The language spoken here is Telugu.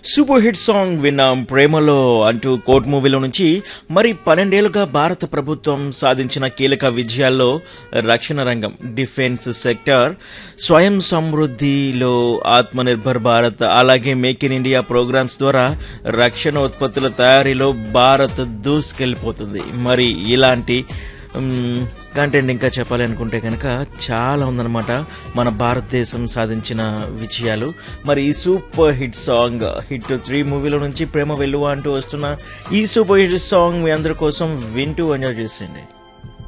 సూపర్ హిట్ సాంగ్ విన్నాం ప్రేమలో అంటూ కోర్ట్ మూవీలో నుంచి మరి పన్నెండేళ్లుగా భారత ప్రభుత్వం సాధించిన కీలక విజయాల్లో రక్షణ రంగం డిఫెన్స్ సెక్టర్ స్వయం సమృద్ధిలో ఆత్మనిర్భర్ భారత్ అలాగే మేక్ ఇన్ ఇండియా ప్రోగ్రామ్స్ ద్వారా రక్షణ ఉత్పత్తుల తయారీలో భారత్ దూసుకెళ్లిపోతుంది మరి ఇలాంటి కంటెంట్ ఇంకా చెప్పాలి అనుకుంటే కనుక చాలా ఉందన్నమాట మన భారతదేశం సాధించిన విజయాలు మరి ఈ super hit song hit three మూవీలో నుంచి ప్రేమ వెల్లువ అంటూ వస్తున్న ఈ సూపర్ హిట్ సాంగ్ మీ అందరి కోసం వింటూ ఎంజాయ్ చేసేయండి